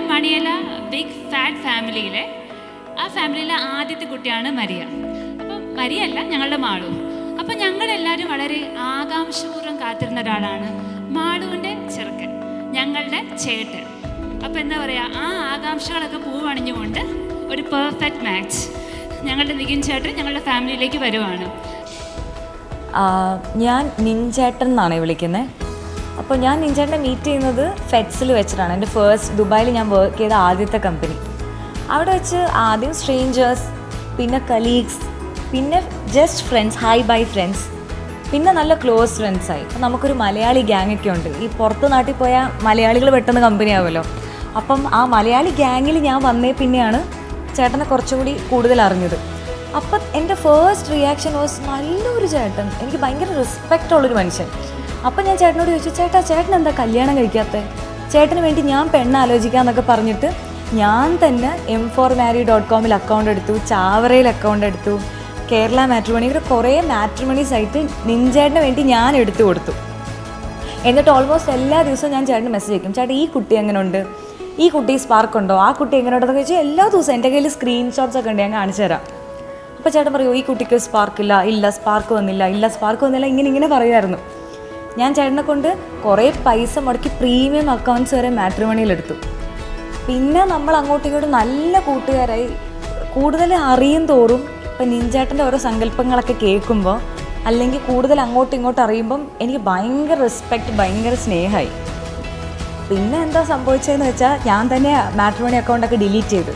മണിയല big fat ഫാമിലിയിലെ ആ ഫാമിലിയിലെ ആദ്യത്തെ കുട്ടിയാണ് മരിയ അപ്പം മരിയ അല്ല ഞങ്ങളുടെ മാളു അപ്പം ഞങ്ങളെല്ലാവരും വളരെ ആകാംക്ഷപൂർവ്വം കാത്തിരുന്ന ഒരാളാണ് മാളുവിൻ്റെ ചെറുക്കൻ ഞങ്ങളുടെ ചേട്ടൻ അപ്പം എന്താ പറയുക ആ ആകാംക്ഷകളൊക്കെ പൂവണിഞ്ഞുകൊണ്ട് ഒരു പെർഫെക്റ്റ് മാച്ച് ഞങ്ങളുടെ നികിൻ ചേട്ടൻ ഞങ്ങളുടെ ഫാമിലിയിലേക്ക് വരുവാണ് ആ, ഞാൻ നിഞ്ചേട്ടൻ എന്നാണ് വിളിക്കുന്നത് അപ്പോൾ ഞാൻ നിഞ്ചേട്ടനെ മീറ്റ് ചെയ്യുന്നത് ഫെറ്റ്സിൽ വെച്ചിട്ടാണ് എൻ്റെ ഫേസ്റ്റ് ദുബായിൽ ഞാൻ വർക്ക് ചെയ്ത ആദ്യത്തെ കമ്പനി അവിടെ വെച്ച് ആദ്യം സ്ട്രേഞ്ചേഴ്സ് പിന്നെ കലീഗ്സ് പിന്നെ just friends hi bye friends പിന്നെ നല്ല ക്ലോസ് ഫ്രണ്ട്സായി അപ്പോൾ നമുക്കൊരു മലയാളി ഗ്യാങ് ഒക്കെ ഉണ്ട് ഈ പുറത്ത് നാട്ടിൽ പോയാൽ മലയാളികൾ പെട്ടെന്ന് കമ്പനി ആവുമല്ലോ അപ്പം ആ മലയാളി ഗ്യാങ്ങിൽ ഞാൻ വന്നേ പിന്നെയാണ് ചേട്ടനെ കുറച്ചുകൂടി കൂടുതൽ അറിഞ്ഞത് അപ്പം എൻ്റെ ഫേസ്റ്റ് റിയാക്ഷൻ വാസ് നല്ലൊരു ചേട്ടൻ എനിക്ക് ഭയങ്കര റെസ്പെക്റ്റ് ഉള്ളൊരു മനുഷ്യൻ അപ്പം ഞാൻ ചേട്ടനോട് ചോദിച്ചു ചേട്ടാ ചേട്ടൻ എന്താ കല്യാണം കഴിക്കാത്തത് ചേട്ടന് വേണ്ടി ഞാൻ പെണ്ണ് ആലോചിക്കാമെന്നൊക്കെ പറഞ്ഞിട്ട് ഞാൻ തന്നെ എം ഫോർ മാരി ഡോട്ട് കോമിൽ അക്കൗണ്ട് എടുത്തു ചാവറയിൽ അക്കൗണ്ട് എടുത്തു കേരള മാട്രിമണി ഇവർ കുറേ മാട്രിമണി സൈറ്റ് നിഞ്ചേട്ടന് വേണ്ടി ഞാൻ എടുത്തു കൊടുത്തു എന്നിട്ട് ഓൾമോസ്റ്റ് എല്ലാ ദിവസവും ഞാൻ ചേട്ടന് മെസ്സേജ് അയക്കും ചേട്ടാ ഈ കുട്ടി എങ്ങനെയുണ്ട് ഈ കുട്ടി സ്പാർക്ക് ഉണ്ടോ ആ കുട്ടി എങ്ങനെ ഉണ്ടെന്ന് ചോദിച്ചാൽ എല്ലാ ദിവസവും എൻ്റെ കയ്യിൽ സ്ക്രീൻഷോട്ട്സ് ഒക്കെ ഉണ്ട് ഞാൻ കാണിച്ചു തരാം അപ്പോൾ ചേട്ടൻ പറയും ഈ കുട്ടിക്ക് സ്പാർക്ക് ഇല്ല ഇല്ല സ്പാർക്ക് വന്നില്ല ഇല്ല സ്പാർക്ക് വന്നില്ല ഇങ്ങനെ ഇങ്ങനെ പറയുമായിരുന്നു ഞാൻ ചേട്ടനെ കൊണ്ട് കുറേ പൈസ മുടക്കി പ്രീമിയം അക്കൗണ്ട്സ് വരെ മാട്രിമണിയിലെടുത്തു പിന്നെ നമ്മൾ അങ്ങോട്ടും ഇങ്ങോട്ടും നല്ല കൂട്ടുകാരായി കൂടുതൽ അറിയും തോറും ഇപ്പം നിഞ്ചേട്ടൻ്റെ ഓരോ സങ്കല്പങ്ങളൊക്കെ കേൾക്കുമ്പോൾ അല്ലെങ്കിൽ കൂടുതൽ അങ്ങോട്ടും ഇങ്ങോട്ടും അറിയുമ്പം എനിക്ക് ഭയങ്കര റെസ്പെക്റ്റ് ഭയങ്കര സ്നേഹമായി പിന്നെ എന്താ സംഭവിച്ചതെന്ന് വെച്ചാൽ ഞാൻ തന്നെ മാട്രിമണി അക്കൗണ്ടൊക്കെ ഡിലീറ്റ് ചെയ്തു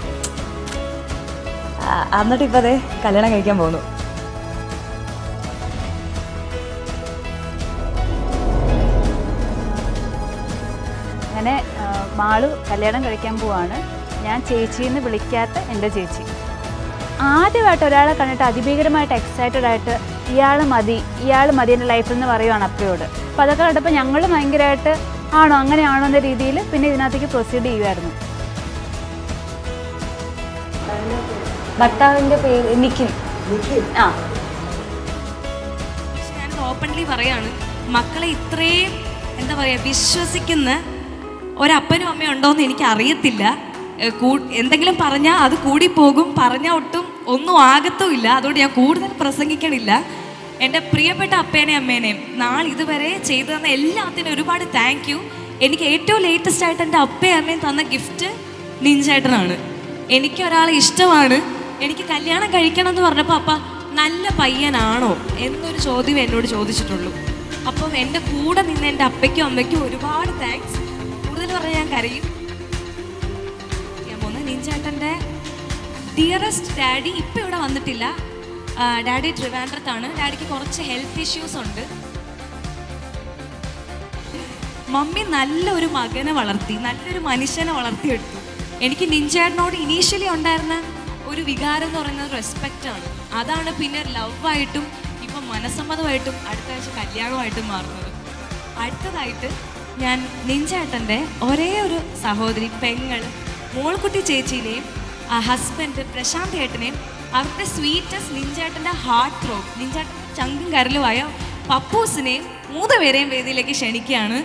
ആ, എന്നിട്ട് ഇപ്പോൾ അതെ കല്യാണം കഴിക്കാൻ പോകുന്നു അങ്ങനെ ആ, മാളു കല്യാണം കഴിക്കാൻ പോവാണ് ഞാൻ ചേച്ചിന്ന് വിളിക്കാത്ത എൻ്റെ ചേച്ചി ആദ്യമായിട്ട് ഒരാളെ കണ്ടിട്ട് അതിഭീകരമായിട്ട് എക്സൈറ്റഡ് ആയിട്ട് ഇയാൾ മതി ഇയാൾ മതി എൻ്റെ ലൈഫിൽ നിന്ന് പറയുവാണ് അപ്പയോട് അപ്പോൾ അതൊക്കെ കണ്ടപ്പോൾ ഞങ്ങൾ ഭയങ്കരമായിട്ട് ആണോ അങ്ങനെയാണോ എന്ന രീതിയിൽ പിന്നെ ഇതിനകത്തേക്ക് പ്രൊസീഡ് ചെയ്യുമായിരുന്നു ഭർത്താവിൻ്റെ പേര് നിഖിൻ ആ പക്ഷെ ഞാനത് ഓപ്പൺലി പറയാണ് മക്കളെ ഇത്രയും എന്താ പറയുക വിശ്വസിക്കുന്ന ഒരപ്പനും അമ്മയും ഉണ്ടോയെന്ന് എനിക്ക് അറിയത്തില്ല ഏ, കൂ- എന്തെങ്കിലും പറഞ്ഞാൽ അത് കൂടിപ്പോകും പറഞ്ഞാൽ ഒട്ടും ഒന്നും ആകത്തുമില്ല അതുകൊണ്ട് ഞാൻ കൂടുതൽ പ്രസംഗിക്കണില്ല എൻ്റെ പ്രിയപ്പെട്ട അപ്പേനെയും അമ്മേനെയും നാളെ ഇതുവരെ ചെയ്തു തന്ന എല്ലാത്തിനും ഒരുപാട് താങ്ക് യു എനിക്ക് ഏറ്റവും ലേറ്റസ്റ്റ് ആയിട്ട് എൻ്റെ അപ്പയും അമ്മയും തന്ന ഗിഫ്റ്റ് നിഞ്ചേട്ടനാണ് എനിക്ക് ഒരാളെ ഇഷ്ടമാണ് എനിക്ക് കല്യാണം കഴിക്കണം എന്ന് പറഞ്ഞപ്പോൾ അപ്പ നല്ല പയ്യനാണോ എന്നൊരു ചോദ്യം എന്നോട് ചോദിച്ചിട്ടുള്ളൂ അപ്പം എൻ്റെ കൂടെ നിന്ന് എൻ്റെ അപ്പയ്ക്കും അമ്മയ്ക്കും ഒരുപാട് താങ്ക്സ് കൂടുതൽ പറഞ്ഞാൽ ഞാൻ കരയും ഞാൻ പോകുന്നത് നിഞ്ചേട്ടൻ്റെ ഡിയറസ്റ്റ് ഡാഡി ഇപ്പം ഇവിടെ വന്നിട്ടില്ല ആ, ഡാഡി ട്രിവാൻഡ്രത്താണ് ഡാഡിക്ക് കുറച്ച് ഹെൽത്ത് ഇഷ്യൂസ് ഉണ്ട് മമ്മി നല്ലൊരു മകനെ വളർത്തി നല്ലൊരു മനുഷ്യനെ വളർത്തിയെടുത്തു എനിക്ക് നിഞ്ചേട്ടനോട് ഇനീഷ്യലി ഉണ്ടായിരുന്ന ഒരു വികാരം എന്ന് പറയുന്നത് റെസ്പെക്റ്റ് ആണ് അതാണ് പിന്നെ ലവായിട്ടും ഇപ്പം മനസ്സമ്മതമായിട്ടും അടുത്ത ആഴ്ച കല്യാണമായിട്ടും മാറുന്നത് അടുത്തതായിട്ട് ഞാൻ നിഞ്ചേട്ടൻ്റെ ഒരേ ഒരു സഹോദരി പെങ്ങൾ മോൾക്കുട്ടി ചേച്ചിയിലെയും ഹസ്ബൻഡ് പ്രശാന്ത് ഏട്ടനെയും അവരുടെ സ്വീറ്റസ്റ്റ് നിഞ്ചേട്ടൻ്റെ ഹാർട്ട് ത്രോ നിഞ്ചേട്ടൻ്റെ ചങ്കും കരലുമായ പപ്പൂസിനെയും മൂന്ന് പേരെയും വേദിയിലേക്ക് ക്ഷണിക്കുകയാണ്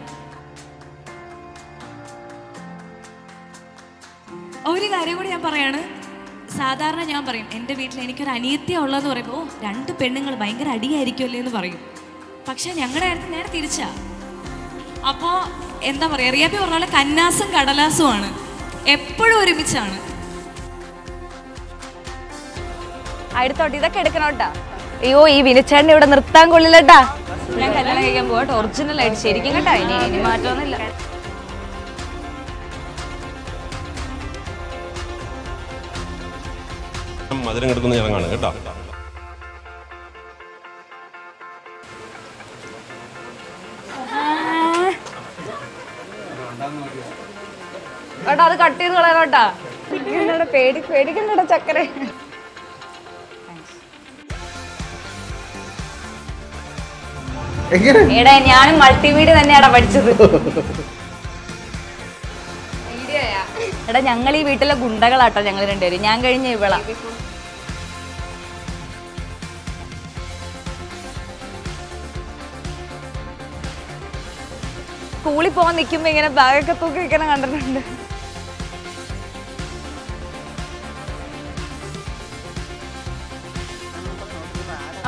ഒരു കാര്യം കൂടി ഞാൻ പറയാണ് സാധാരണ ഞാൻ പറയും എൻ്റെ വീട്ടിൽ എനിക്കൊരു അനിയത്തിയ ഉള്ളതെന്ന് പറയുമ്പോൾ "ഓ, രണ്ട് പെണ്ണുങ്ങൾ ഭയങ്കര അടിയായിരിക്കുമല്ലേ എന്ന് പറയും പക്ഷെ ഞങ്ങളുടെ കാര്യത്തിൽ നേരെ തിരിച്ചാ അപ്പോൾ എന്താ പറയുക റിയാപ്പി പറഞ്ഞ പോലെ കന്നാസും കടലാസുമാണ് എപ്പോഴും ഒരുമിച്ചാണ് അടുത്തോട്ട് ഇതൊക്കെ എടുക്കണോട്ടാ അയ്യോ ഈ വിനിച്ചേട്ടൻ ഇവിടെ നിർത്താൻ കൊള്ളില്ലട്ടാ ഞാൻ കല്യാണം കഴിക്കാൻ പോകട്ടെ ഒറിജിനൽ ആയിട്ട് ശരിക്കും കേട്ടാ ഇനി ഇനി മാറ്റമൊന്നുമില്ല മധുരം കിടക്കുന്ന ചടങ്ങാണ് കേട്ടോ കേട്ടോ അത് കട്ട് ചെയ്ത് കളയാനോട്ടാ പേടി പേടിക്കണ്ടോ ചക്കര എടാ ഞാനും മൾട്ടിമീഡിയ തന്നെയാടാ പഠിച്ചത് എടാ ഞങ്ങൾ ഈ വീട്ടിലെ ഗുണ്ടകളാട്ടോ ഞങ്ങൾ രണ്ടുപേരും ഞാൻ കഴിഞ്ഞ ഇവളാ സ്കൂളിൽ പോകാൻ നിൽക്കുമ്പോ ഇങ്ങനെ ബാഗൊക്കെ തൂക്കി വെക്കണം കണ്ടിട്ടുണ്ട്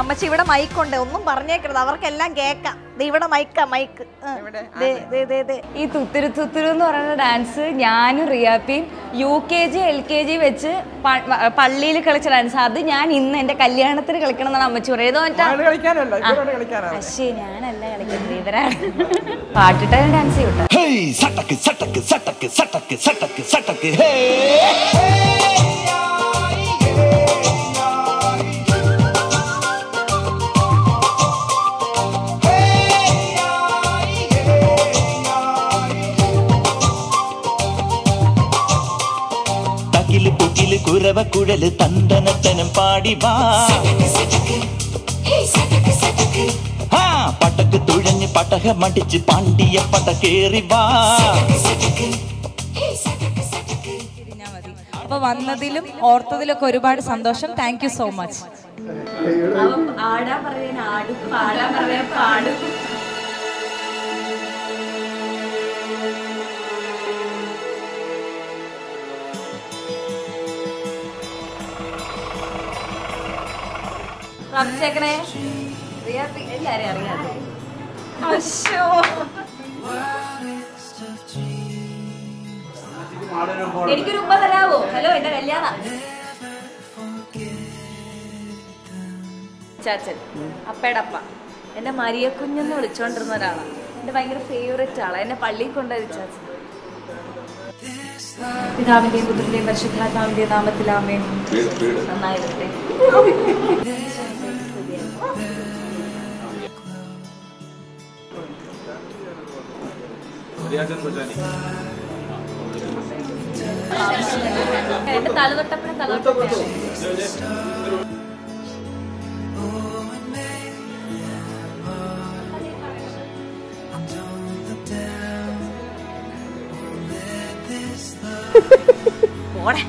അമ്മച്ചി ഇവിടെ മൈക്കുണ്ട് ഒന്നും പറഞ്ഞേക്കരുത് അവർക്കെല്ലാം കേക്കാം ദേ ഇവിടെ മൈക്കാ മൈക്ക് ദേ ദേ ദേ ദേ ഈ തുത്തിരു തുത്തിരു എന്ന് പറയുന്ന ഡാൻസ് ഞാനും റിയാപ്പിയും U K G L K G വെച്ച് പള്ളിയിൽ കളിച്ച ഡാൻസ് അത് ഞാൻ ഇന്ന് എന്റെ കല്യാണത്തിന് കളിക്കണം എന്നാണ് അമ്മച്ചി പറയുന്നത് പക്ഷേ ഞാനല്ല കളിക്കുന്നത് ഇവരാണ് പാട്ടിട്ട് ഡാൻസ് ചെയ്യൂട്ടോ Hey, satake, satake, satake, satake, satake, satake, hey! തകില് പുകില് കുരവ കുഴല് തന്തനത്തനം പാടി വാ ആ പടക്ക് തുഴഞ്ഞ് പടക മടിച്ച് പാണ്ടിയ പട കേറി വാ അപ്പൊ വന്നതിലും ഓർത്തതിലൊക്കെ ഒരുപാട് സന്തോഷം താങ്ക് യു സോ മച്ച് ആടാൻ പറയാൻ ആടും പാടാൻ പറയാൻ പാടും പ്രാർത്ഥിച്ചേക്കണേ റിയാപ്പി എല്ലാരെയും അറിയാതെ അശ്ശോ എനിക്കൊരു ഉമ്മ തരാവോ ഹലോ എന്റെ കല്യാണം ചാച്ചൻ അപ്പയുടെ അപ്പ എന്നെ മരിയ കുഞ്ഞെന്ന് വിളിച്ചോണ്ടിരുന്ന ഒരാളാണ് എന്റെ ഭയങ്കര ഫേവറേറ്റ് ആളാണ് എന്നെ പള്ളിയിൽ കൊണ്ടുപോയി ചാച്ചൻ പിതാവിന്റെയും പുത്രന്റെയും പരിശുദ്ധാത്മാവിന്റെയും നാമത്തിലാമേ നന്നായിരുന്നേ എന്റെ തലതൊട്ടപ്പനെ തലതൊട്ടപ്പനെ പോടെ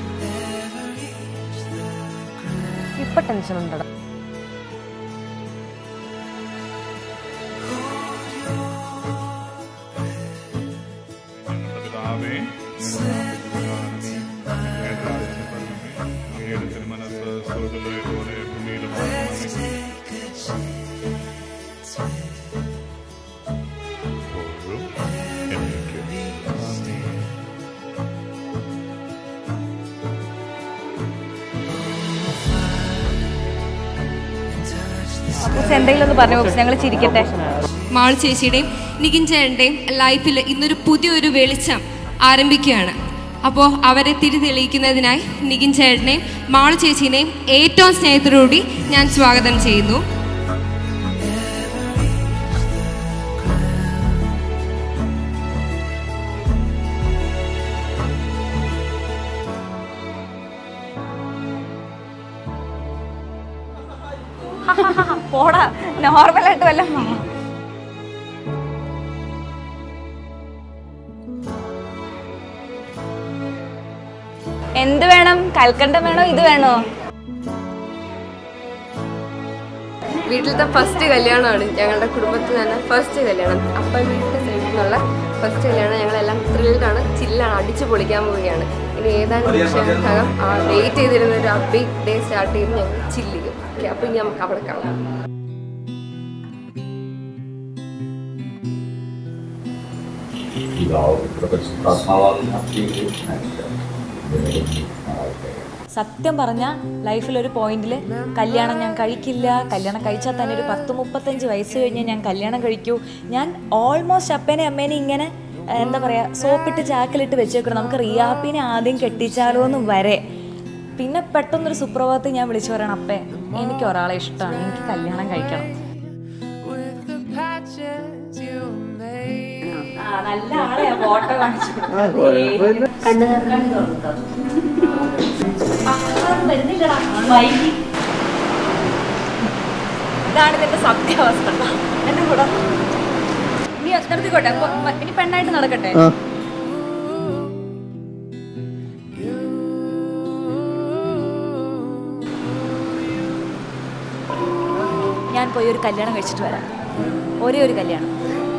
ഇപ്പൊ ടെൻഷൻ ഉണ്ടോ പിതാവേ അങ്ങയുടെ മനസ്സ് സ്വർഗത്തിലെ പോലെ ഭൂമിയിലുമാകണമേ. എപ്പോഴും എന്നേക്കും. ആമേൻ. അപ്പൂസ് എന്തെങ്കിലും ഒന്ന് പറഞ്ഞു ഞങ്ങൾ ചിരിക്കട്ടെ മാൾ ചേച്ചിയുടെയും നികിൻ ചേട്ടൻ്റെയും ലൈഫിൽ ഇന്നൊരു പുതിയൊരു വെളിച്ചം ആരംഭിക്കുകയാണ് അപ്പോൾ അവരെ തിരിതെളിയിക്കുന്നതിനായി നികിൻ ചേട്ടനെയും മാളു ചേച്ചീനെയും ഏറ്റവും സ്നേഹത്തോടുകൂടി ഞാൻ സ്വാഗതം ചെയ്യുന്നു പോടാ നോർമലായിട്ട് വല്ല എന്ത് വേണം കൽക്കണ്ടം വേണോ ഇത് വേണോ വീട്ടിലത്തെ ഫസ്റ്റ് കല്യാണമാണ് ഞങ്ങളുടെ കുടുംബത്തിൽ തന്നെ ഫസ്റ്റ് കല്യാണം അപ്പം വീട്ടിലെ സൈഡിൽ നിന്നുള്ള ഫസ്റ്റ് കല്യാണം ഞങ്ങളെല്ലാം ത്രില്ഡാണ് ചില്ലാണ് അടിച്ചു പൊളിക്കാൻ പോവുകയാണ് ഇനി ഏതാനും നിമിഷങ്ങൾക്കകം ആ വെയിറ്റ് ചെയ്തിരുന്ന ഒരു ബിഗ് ഡേ സ്റ്റാർട്ട് ചെയ്ത് ഞങ്ങൾ ചില്ല് ചെയ്യും ഓക്കെ അപ്പം ഇനി നമുക്ക് അവിടെ കാണാം സത്യം പറഞ്ഞ ലൈഫിൽ ഒരു പോയിന്റിൽ കല്യാണം ഞാൻ കഴിക്കില്ല കല്യാണം കഴിച്ചാൽ തന്നെ ഒരു പത്ത് മുപ്പത്തഞ്ച് വയസ്സ് കഴിഞ്ഞ് ഞാൻ കല്യാണം കഴിക്കൂ ഞാൻ ഓൾമോസ്റ്റ് അപ്പേനെ അമ്മേനെ ഇങ്ങനെ ഏഹ്, എന്താ പറയുക സോപ്പിട്ട് ചാക്കിലിട്ട് വെച്ചേക്കണം നമുക്ക് റിയാപ്പിനെ ആദ്യം കെട്ടിച്ചാലോ എന്നും വരെ പിന്നെ പെട്ടെന്നൊരു സുപ്രഭാതത്തിൽ ഞാൻ വിളിച്ചു പറയണം അപ്പേ എനിക്ക് ഒരാളെ ഇഷ്ടമാണ് എനിക്ക് കല്യാണം കഴിക്കണം ആ, നല്ല ആളെയാ ഫോട്ടോ കാണിച്ചു ഇതാണ് ഇതിന്റെ സത്യാവസ്ഥ എന്റെ കൂടെ ഇനി നിർത്തിക്കോട്ടെ അപ്പൊ ഇനി പെണ്ണായിട്ട് നടക്കട്ടെ ഞാൻ പോയി ഒരു കല്യാണം കഴിച്ചിട്ട് വരാം ഒരേ ഒരു കല്യാണം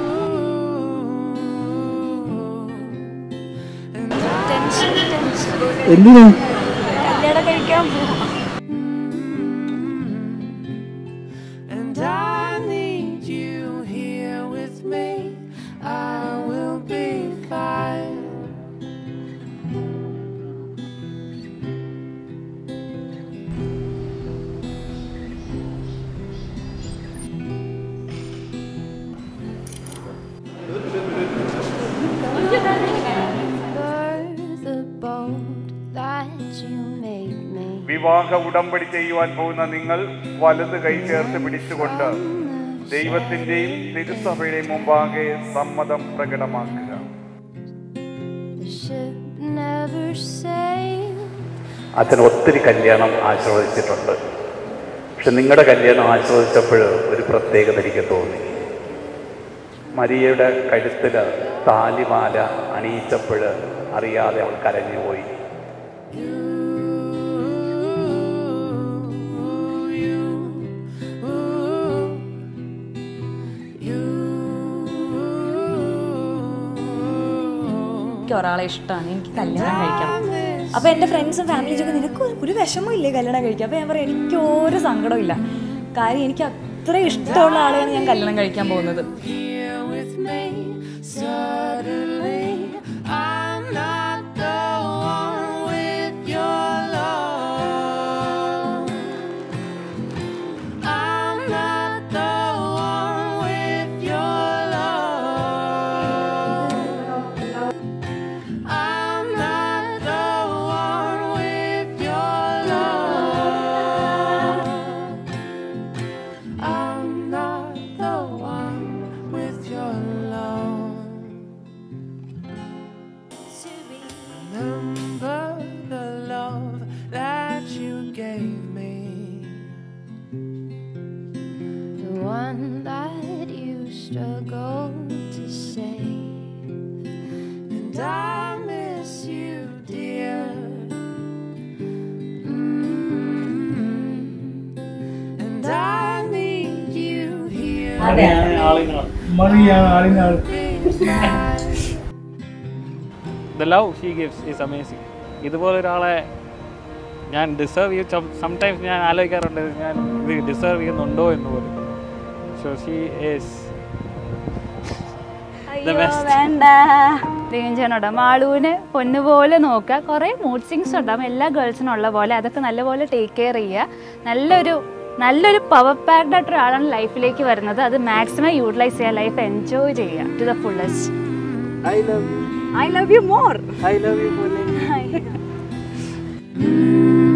ടെൻഷൻ ടെൻഷൻ എന്തിനാ കല്യാണം കഴിക്കാൻ പോവാം വിവാഹ ഉടമ്പടി ചെയ്യുവാൻ പോകുന്ന നിങ്ങൾ വലത് കൈ ചേർത്ത് പിടിച്ചുകൊണ്ട് ദൈവത്തിന്റെയും തിരുസഭയുടെയും മുമ്പാകെ സമ്മതം പ്രകടമാക്കുക അച്ഛൻ ഒത്തിരി കല്യാണം ആസ്വദിച്ചിട്ടുണ്ട് പക്ഷെ നിങ്ങളുടെ കല്യാണം ആസ്വദിച്ചപ്പോൾ ഒരു പ്രത്യേകത എനിക്ക് തോന്നി മരിയയുടെ കഴുത്തിൽ താലിമാല അണിയിച്ചപ്പോൾ അറിയാതെ അവൾ കരഞ്ഞുപോയി എനിക്ക് ഒരാളെ ഇഷ്ടമാണ് എനിക്ക് കല്യാണം കഴിക്കണം അപ്പൊ എന്റെ ഫ്രണ്ട്സും ഫാമിലി ചോദിക്കും നിനക്ക് ഒരു- ഒരു വിഷമം ഇല്ലേ കല്യാണം കഴിക്കാൻ അപ്പൊ ഞാൻ പറയും എനിക്ക് ഒരു സങ്കടവും ഇല്ല കാര്യം എനിക്ക് അത്ര ഇഷ്ടമുള്ള ആളെയാണ് ഞാൻ കല്യാണം കഴിക്കാൻ പോകുന്നത് Remember the love that you gave me. The one that you struggled to save. And I miss you, dear. Mm. And I need you here. The love she gives is amazing ഇതുപോലെ ഒരാളെ ഞാൻ deserve ചെയ്യും sometimes ഞാൻ ആലോചിക്കാറുണ്ട് ഞാൻ ഇത് deserve ചെയ്യുന്നുണ്ടോ എന്ന് പോലും സോ ഷീ ഈസ് അയ്യോ വേണ്ട ദേവഞ്ചനോടാ മാളുവിനെ പൊന്നുപോലെ നോക്കുക കുറേ മൂഡ് സിങ്സ് ഉണ്ടാകും എല്ലാ ഗേൾസിനും ഉള്ള പോലെ അതൊക്കെ നല്ലപോലെ ടേക്ക് കെയർ ചെയ്യുക നല്ലൊരു നല്ലൊരു പവർ പാക്ഡ് ആയിട്ട് ഒരാളാണ് ലൈഫിലേക്ക് വരുന്നത് അത് മാക്സിമം യൂട്ടിലൈസ് ചെയ്യുക ലൈഫ് എൻജോയ് ചെയ്യുക to the fullest I love I love you more I love you പോലെ Mm.